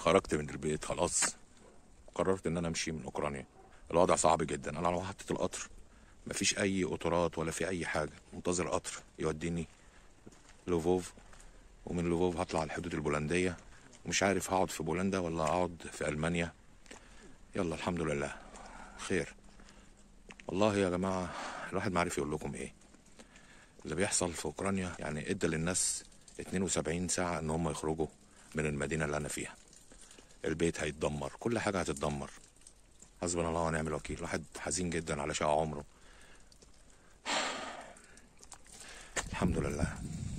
خرجت من البيت خلاص قررت ان انا امشي من اوكرانيا الوضع صعب جدا انا على محطه القطر مفيش اي قطارات ولا في اي حاجه منتظر قطر يوديني لوفوف ومن لوفوف هطلع على الحدود البولنديه ومش عارف هقعد في بولندا ولا اقعد في المانيا يلا الحمد لله خير والله يا جماعه الواحد ما عارف يقول لكم ايه اللي بيحصل في اوكرانيا يعني ادى للناس 72 ساعه ان هم يخرجوا من المدينه اللي انا فيها البيت هيتدمر كل حاجه هتتدمر حسبنا الله ونعم الوكيل واحد حزين جدا على شقى عمره الحمد لله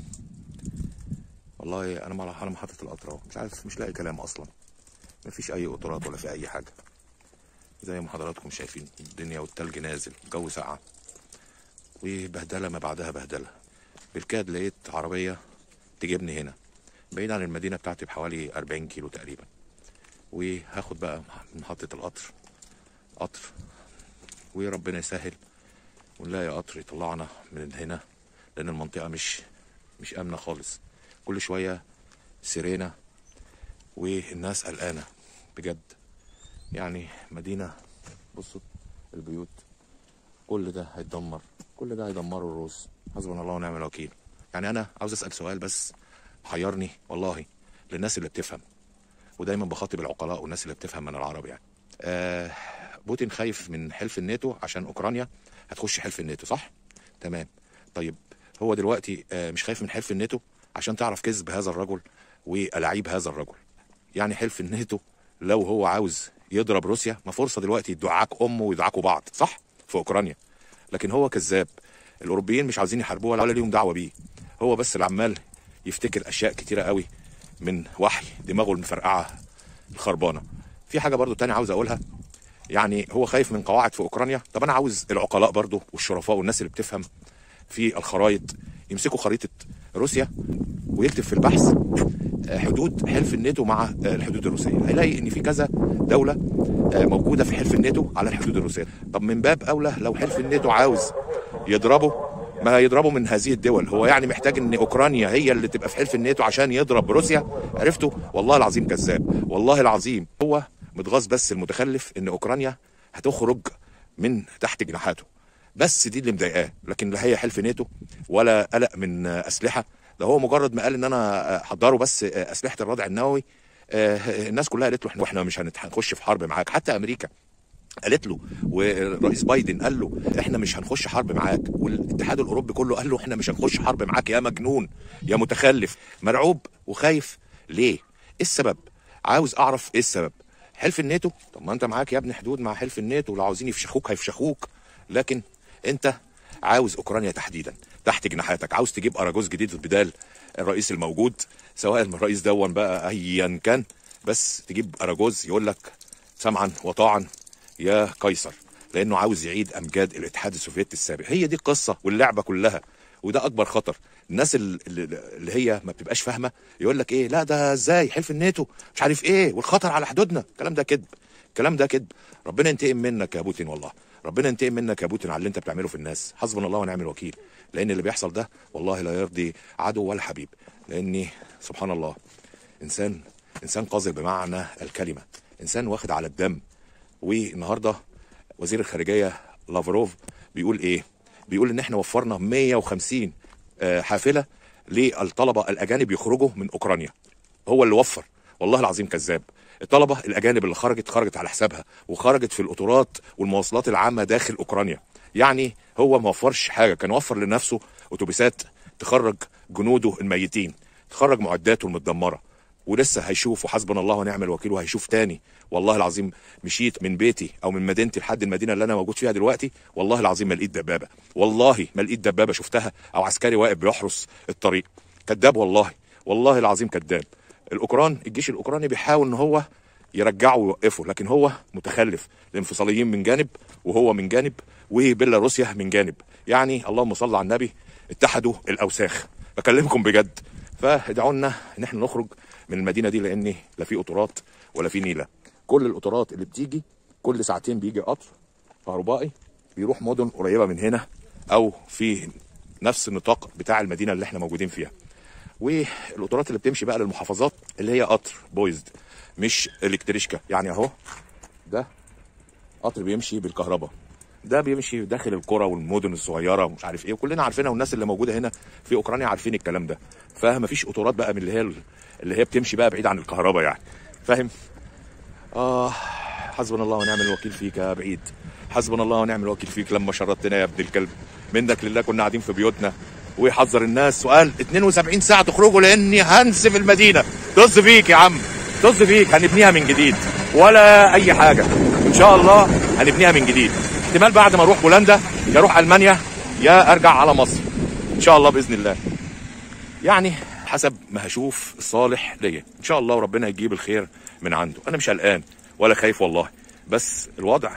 والله انا مع- على محطه القطر اهو مش عارف مش لاقي كلام اصلا مفيش اي قطارات ولا في اي حاجه زي ما حضراتكم شايفين الدنيا والتلج نازل الجو ساقعه وبهدله ما بعدها بهدله بالكاد لقيت عربيه تجيبني هنا بعيد عن المدينه بتاعتي بحوالي 40 كيلو تقريبا وهاخد بقى من محطه القطر قطر وربنا يسهل ونلاقي قطر يطلعنا من هنا لان المنطقه مش مش امنه خالص كل شويه سيرينا والناس قلقانه بجد يعني مدينه بصوا البيوت كل ده هيتدمر كل ده هيدمره الروس حسبنا الله ونعم الوكيل يعني انا عاوز اسال سؤال بس حيرني والله للناس اللي بتفهم ودايما بخاطب العقلاء والناس اللي بتفهم من العرب يعني آه بوتين خايف من حلف الناتو عشان اوكرانيا هتخش حلف الناتو صح تمام طيب هو دلوقتي آه مش خايف من حلف الناتو عشان تعرف كذب هذا الرجل والاعيب هذا الرجل يعني حلف الناتو لو هو عاوز يضرب روسيا ما فرصه دلوقتي يدعاك امه ويدعكوا بعض صح في اوكرانيا لكن هو كذاب الاوروبيين مش عاوزين يحاربوه ولا ليهم دعوه بيه هو بس اللي عمال يفتكر اشياء كتيره قوي من وحي دماغه المفرقعه الخربانه في حاجه برضو تانية عاوز اقولها يعني هو خايف من قواعد في اوكرانيا طب انا عاوز العقلاء برضو والشرفاء والناس اللي بتفهم في الخرايط يمسكوا خريطه روسيا ويكتب في البحث آه، حدود حلف الناتو مع آه، الحدود الروسيه هيلاقي ان في كذا دوله آه، موجوده في حلف الناتو على الحدود الروسيه طب من باب اولى لو حلف الناتو عاوز يضربه ما يضربه من هذه الدول هو يعني محتاج ان اوكرانيا هي اللي تبقى في حلف الناتو عشان يضرب روسيا عرفتوا والله العظيم كذاب والله العظيم هو متغاظ بس المتخلف ان اوكرانيا هتخرج من تحت جناحاته بس دي اللي مضايقاه لكن لا هي حلف ناتو ولا قلق من آه، اسلحه ده هو مجرد ما قال ان انا آه، حضروا بس آه، اسلحه الردع النووي آه، الناس كلها قالت له احنا احنا مش هنت- هنخش في حرب معاك حتى امريكا قالت له والرئيس بايدن قال له احنا مش هنخش حرب معاك والاتحاد الاوروبي كله قال له احنا مش هنخش حرب معاك يا مجنون يا متخلف مرعوب وخايف ليه ايه السبب عاوز اعرف ايه السبب حلف الناتو طب ما انت معاك يا ابني حدود مع حلف الناتو لو عاوزين يفشخوك هيفشخوك لكن انت عاوز اوكرانيا تحديدا تحت جناحاتك عاوز تجيب اراجوز جديد بدال الرئيس الموجود سواء الرئيس دون بقى ايا كان بس تجيب اراجوز يقول لك سمعا وطاعا يا قيصر لانه عاوز يعيد امجاد الاتحاد السوفيتي السابق هي دي القصه واللعبه كلها وده اكبر خطر الناس ال- ال- اللي هي ما بتبقاش فاهمه يقول لك ايه لا ده ازاي حلف الناتو مش عارف ايه والخطر على حدودنا الكلام ده كذب الكلام ده كذب ربنا ينتقم منك يا بوتين والله ربنا ينتقم منك يا بوتين على اللي انت بتعمله في الناس حسبنا الله ونعم الوكيل لان اللي بيحصل ده والله لا يرضي عدو ولا حبيب لاني سبحان الله انسان انسان قذر بمعنى الكلمه انسان واخد على الدم والنهارده وزير الخارجيه لافروف بيقول ايه بيقول ان احنا وفرنا 150 آه، حافله للطلبه الاجانب يخرجوا من اوكرانيا هو اللي وفر والله العظيم كذاب الطلبه الاجانب اللي خرجت خرجت على حسابها وخرجت في القطارات والمواصلات العامه داخل اوكرانيا يعني هو ما وفرش حاجه كان وفر لنفسه اتوبيسات تخرج جنوده الميتين تخرج معداته المدمره ولسه هيشوف وحسبنا الله ونعم الوكيل وهيشوف تاني والله العظيم مشيت من بيتي او من مدينتي لحد المدينه اللي انا موجود فيها دلوقتي والله العظيم ما لقيت دبابه والله ما لقيت دبابه شفتها او عسكري واقف بيحرس الطريق كذاب والله والله العظيم كذاب الاوكران الجيش الاوكراني بيحاول ان هو يرجعه ويوقفه لكن هو متخلف الانفصاليين من جانب وهو من جانب وبيلاروسيا من جانب يعني اللهم صل على النبي اتحدوا الاوساخ بكلمكم بجد فادعوا لنا ان احنا نخرج من المدينه دي لان لا في قطارات ولا في نيله كل القطارات اللي بتيجي كل ساعتين بيجي قطر كهربائي بيروح مدن قريبه من هنا او في نفس النطاق بتاع المدينه اللي احنا موجودين فيها والقطارات اللي بتمشي بقى للمحافظات اللي هي قطر بويزد مش الكتريشكا يعني اهو ده قطر بيمشي بالكهرباء ده بيمشي داخل القرى والمدن الصغيره ومش عارف ايه وكلنا عارفينها والناس اللي موجوده هنا في اوكرانيا عارفين الكلام ده فمفيش قطارات بقى من اللي هي اللي هي بتمشي بقى بعيد عن الكهرباء يعني فاهم اه حسبنا الله ونعم الوكيل فيك يا بعيد حسبنا الله ونعم الوكيل فيك لما شردتنا يا ابن الكلب منك لله كنا قاعدين في بيوتنا ويحذر الناس وقال 72 ساعه تخرجوا لاني هنسف المدينه طز فيك يا عم طز فيك هنبنيها من جديد ولا اي حاجه ان شاء الله هنبنيها من جديد احتمال بعد ما اروح بولندا يا اروح المانيا يا ارجع على مصر ان شاء الله باذن الله يعني حسب ما هشوف الصالح ليا ان شاء الله وربنا يجيب الخير من عنده انا مش قلقان ولا خايف والله بس الوضع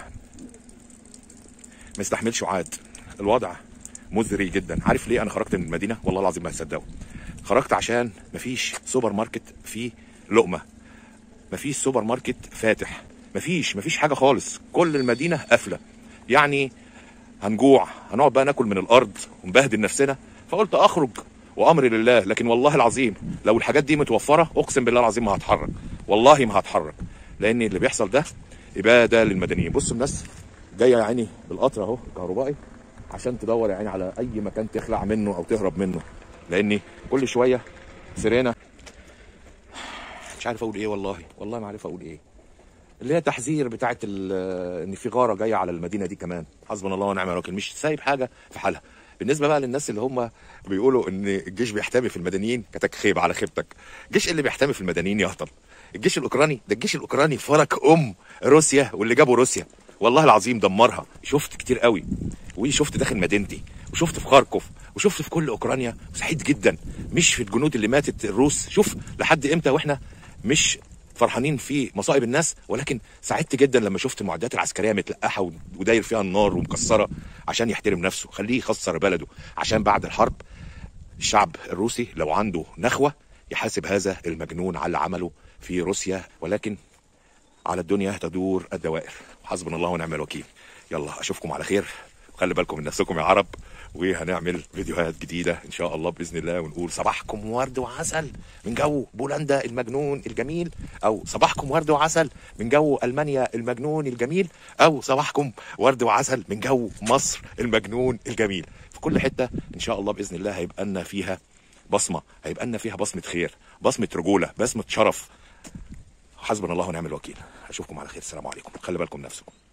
ما يستحملش عاد الوضع مزري جدا عارف ليه انا خرجت من المدينه والله العظيم ما هتصدقوا خرجت عشان مفيش سوبر ماركت فيه لقمه مفيش سوبر ماركت فاتح مفيش مفيش حاجه خالص كل المدينه قافله يعني هنجوع هنقعد بقى ناكل من الارض ونبهدل نفسنا فقلت اخرج وامري لله لكن والله العظيم لو الحاجات دي متوفره اقسم بالله العظيم ما هتحرك والله ما هتحرك لان اللي بيحصل ده اباده للمدنيين بصوا الناس جايه يا عيني بالقطر اهو الكهربائي عشان تدور يا عيني على اي مكان تخلع منه او تهرب منه لاني كل شويه سيرينا مش عارف اقول ايه والله والله ما عارف اقول ايه اللي هي تحذير بتاعت ال- ان في غاره جايه على المدينه دي كمان حسبنا الله ونعم الوكيل مش سايب حاجه في حالها بالنسبه بقى للناس اللي هم بيقولوا ان الجيش بيحتمي في المدنيين كتك خيب على خيبتك الجيش اللي بيحتمي في المدنيين يهطل الجيش الاوكراني ده الجيش الاوكراني فرك ام روسيا واللي جابوا روسيا والله العظيم دمرها شفت كتير قوي وشفت داخل مدينتي وشفت في خاركوف وشفت في كل اوكرانيا سعيد جدا مش في الجنود اللي ماتت الروس شوف لحد امتى واحنا مش فرحانين في مصائب الناس ولكن سعدت جدا لما شفت المعدات العسكريه متلقحه و- وداير فيها النار ومكسره عشان يحترم نفسه خليه يخسر بلده عشان بعد الحرب الشعب الروسي لو عنده نخوه يحاسب هذا المجنون على اللي عمله في روسيا ولكن على الدنيا تدور الدوائر حسبنا الله ونعم الوكيل يلا اشوفكم على خير وخلي بالكم من نفسكم يا عرب وهنعمل فيديوهات جديدة إن شاء الله بإذن الله ونقول صباحكم ورد وعسل من جو بولندا المجنون الجميل أو صباحكم ورد وعسل من جو ألمانيا المجنون الجميل أو صباحكم ورد وعسل من جو مصر المجنون الجميل في كل حتة إن شاء الله بإذن الله هيبقى لنا فيها بصمة هيبقى لنا فيها بصمة خير بصمة رجولة بصمة شرف حسبنا الله ونعم الوكيل اشوفكم على خير السلام عليكم خلي بالكم من نفسكم